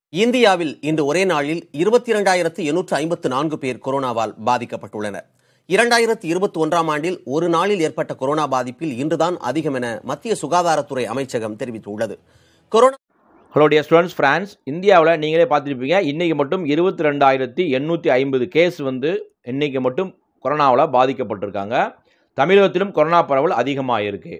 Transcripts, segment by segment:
இந்தியாவில் இன்று ஒரே நாளில் இருபத்தி இரண்டாயிரத்து எண்ணூற்று ஐம்பத்து நான்கு பேர் கொரோனாவால் பாதிக்கப்பட்டுள்ளனர் இரண்டாயிரத்து இருபத்தி ஒன்றாம் ஆண்டில் ஒரு நாளில் ஏற்பட்ட கொரோனா பாதிப்பில் இன்றுதான் அதிகம் என மத்திய சுகாதாரத்துறை அமைச்சகம் தெரிவித்துள்ளது corona hello dear students friends இந்தியாவில் நீங்களே பார்த்துருப்பீங்க இன்றைக்கி மட்டும் இருபத்தி ரெண்டாயிரத்தி எண்ணூற்றி ஐம்பது கேஸ் வந்து இன்றைக்கி மட்டும் கொரோனாவில் பாதிக்கப்பட்டிருக்காங்க தமிழகத்திலும் கொரோனா பரவல் அதிகமாக இருக்குது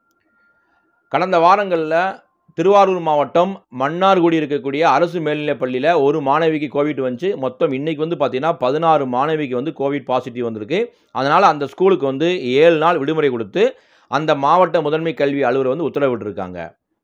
கடந்த வாரங்களில் திருவாரூர் மாவட்டம் மன்னார்குடி இருக்கக்கூடிய அரசு மேல்நிலைப் பள்ளியில் ஒரு மாணவிக்கு கோவிட் வந்துச்சு மொத்தம் இன்றைக்கி வந்து பார்த்திங்கன்னா பதினாறு மாணவிக்கு வந்து கோவிட் பாசிட்டிவ் வந்திருக்கு அதனால் அந்த ஸ்கூலுக்கு வந்து ஏழு நாள் விடுமுறை கொடுத்து அந்த மாவட்ட முதன்மை கல்வி அலுவலர் வந்து உத்தரவிட்டிருக்காங்க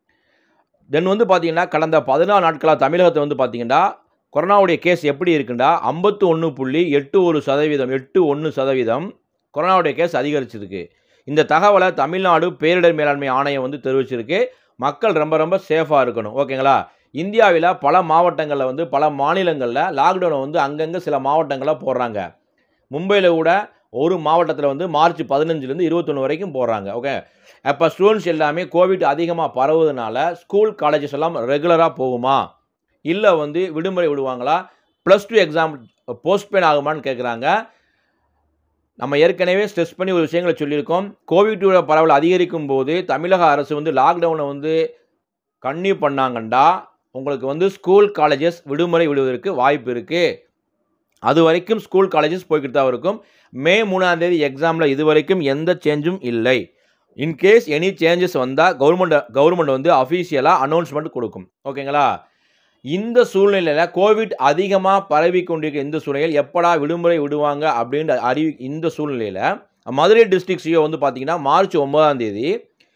தென் வந்து பார்த்தீங்கன்னா கடந்த பதினாறு நாட்களாக தமிழகத்தை வந்து பார்த்தீங்கன்னா கொரோனாவுடைய கேஸ் எப்படி இருக்குண்டா ஐம்பத்து ஒன்று புள்ளி எட்டு ஒரு சதவீதம் எட்டு ஒன்று சதவீதம் கொரோனாவுடைய கேஸ் அதிகரிச்சிருக்கு இந்த தகவலை தமிழ்நாடு பேரிடர் மேலாண்மை ஆணையம் வந்து தெரிவிச்சிருக்கு மக்கள் ரொம்ப ரொம்ப சேஃபாக இருக்கணும் ஓகேங்களா இந்தியாவில் பல மாவட்டங்களில் வந்து பல மாநிலங்களில் லாக்டவுனை வந்து அங்கங்கே சில மாவட்டங்களில் போடுறாங்க மும்பையில் கூட ஒரு மாவட்டத்தில் வந்து மார்ச் பதினஞ்சுலேருந்து இருபத்தொன்று வரைக்கும் போடுறாங்க ஓகே அப்போ ஸ்டூடெண்ட்ஸ் எல்லாமே கோவிட் அதிகமாக பரவுவதனால ஸ்கூல் காலேஜஸ் எல்லாம் ரெகுலராக போகுமா இல்லை வந்து விடுமுறை விடுவாங்களா ப்ளஸ் டூ எக்ஸாம் போஸ்ட்பேன் ஆகுமான்னு கேட்குறாங்க நம்ம ஏற்கனவே ஸ்ட்ரெஸ் பண்ணி ஒரு விஷயங்களை சொல்லியிருக்கோம் கோவிட்டோட பரவல் அதிகரிக்கும் போது தமிழக அரசு வந்து லாக்டவுனை வந்து கன்னியூ பண்ணாங்கண்டா உங்களுக்கு வந்து ஸ்கூல் காலேஜஸ் விடுமுறை விடுவதற்கு வாய்ப்பு இருக்குது அது வரைக்கும் ஸ்கூல் காலேஜஸ் போய்கிட்டு தான் இருக்கும் மே மூணாம் தேதி எக்ஸாமில் இது வரைக்கும் எந்த சேஞ்சும் இல்லை இன்கேஸ் எனி சேஞ்சஸ் வந்தால் கவர்மெண்ட் கவர்மெண்ட் வந்து அஃபீஷியலாக அனௌன்ஸ்மெண்ட் கொடுக்கும் ஓகேங்களா இந்த சூழ்நிலையில் கோவிட் அதிகமாக பரவி கொண்டிருக்க இந்த சூழ்நிலையில் எப்படா விடுமுறை விடுவாங்க அப்படின்ற அறிவி இந்த சூழ்நிலையில் மதுரை டிஸ்ட்ரிக்ட் சிஓ வந்து பார்த்தீங்கன்னா மார்ச் ஒன்பதாம் தேதி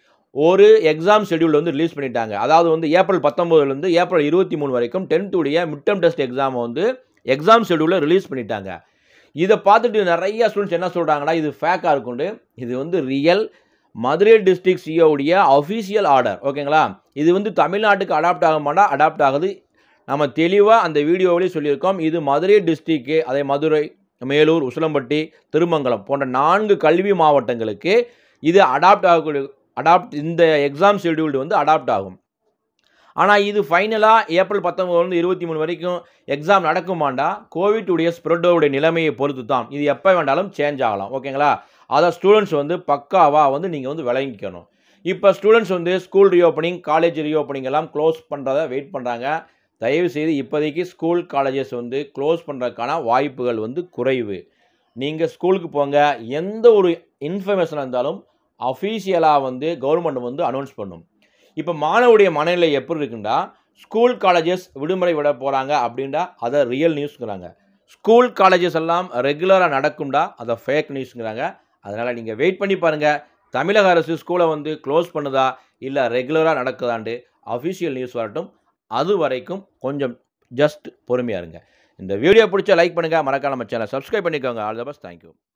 ஒரு எக்ஸாம் ஷெடியூல் வந்து ரிலீஸ் பண்ணிட்டாங்க அதாவது வந்து ஏப்ரல் பத்தொம்போதுலேருந்து ஏப்ரல் இருபத்தி மூணு வரைக்கும் டென்த்துடைய மிட்டம் டெஸ்ட் எக்ஸாமை வந்து எக்ஸாம் ஷெடியூலில் ரிலீஸ் பண்ணிட்டாங்க இதை பார்த்துட்டு நிறைய ஸ்டூடெண்ட்ஸ் என்ன சொல்கிறாங்கன்னா இது ஃபேக்காக இருக்குண்டு இது வந்து ரியல் மதுரை டிஸ்ட்ரிக்ட் சிஓடைய அஃபீஷியல் ஆர்டர் ஓகேங்களா இது வந்து தமிழ்நாட்டுக்கு அடாப்ட் ஆக மாட்டா அடாப்ட் ஆகுது நம்ம தெளிவாக அந்த வீடியோவிலேயே சொல்லியிருக்கோம் இது மதுரை டிஸ்ட்ரிக்கு அதே மதுரை மேலூர் உசிலம்பட்டி திருமங்கலம் போன்ற நான்கு கல்வி மாவட்டங்களுக்கு இது அடாப்ட் ஆகக்கூடிய அடாப்ட் இந்த எக்ஸாம் ஷெடியூல்டு வந்து அடாப்ட் ஆகும் ஆனால் இது ஃபைனலாக ஏப்ரல் பத்தொம்பதுலேருந்து இருபத்தி மூணு வரைக்கும் எக்ஸாம் நடக்குமாண்டா கோவிட்டுடைய ஸ்ப்ரெட்டோடைய நிலைமையை பொறுத்து தான் இது எப்போ வேண்டாலும் சேஞ்ச் ஆகலாம் ஓகேங்களா அதை ஸ்டூடெண்ட்ஸ் வந்து பக்காவாக வந்து நீங்கள் வந்து விளங்கிக்கணும் இப்போ ஸ்டூடெண்ட்ஸ் வந்து ஸ்கூல் ரீஓப்பனிங் காலேஜ் ரீஓப்பனிங் எல்லாம் க்ளோஸ் பண்ணுறத வெயிட் பண்ணுறாங்க தயவு செய்து இப்போதைக்கு ஸ்கூல் காலேஜஸ் வந்து க்ளோஸ் பண்ணுறதுக்கான வாய்ப்புகள் வந்து குறைவு நீங்கள் ஸ்கூலுக்கு போங்க எந்த ஒரு இன்ஃபர்மேஷன் இருந்தாலும் அஃபீஷியலாக வந்து கவர்மெண்ட் வந்து அனௌன்ஸ் பண்ணும் இப்போ மாணவருடைய மனநிலை எப்படி இருக்குண்டா ஸ்கூல் காலேஜஸ் விடுமுறை விட போகிறாங்க அப்படின்டா அதை ரியல் நியூஸ்ங்கிறாங்க ஸ்கூல் காலேஜஸ் எல்லாம் ரெகுலராக நடக்கும்டா அதை ஃபேக் நியூஸ்ங்கிறாங்க அதனால் நீங்கள் வெயிட் பண்ணி பாருங்கள் தமிழக அரசு ஸ்கூலை வந்து க்ளோஸ் பண்ணுதா இல்லை ரெகுலராக நடக்குதாண்டு அஃபிஷியல் நியூஸ் வரட்டும் அது வரைக்கும் கொஞ்சம் ஜஸ்ட் பொறுமையாக இருங்க இந்த வீடியோ பிடிச்சா லைக் பண்ணுங்கள் மறக்காம நம்ம சேனலை சப்ஸ்கிரைப் பண்ணிக்கோங்க ஆல் த பஸ் தேங்க்யூ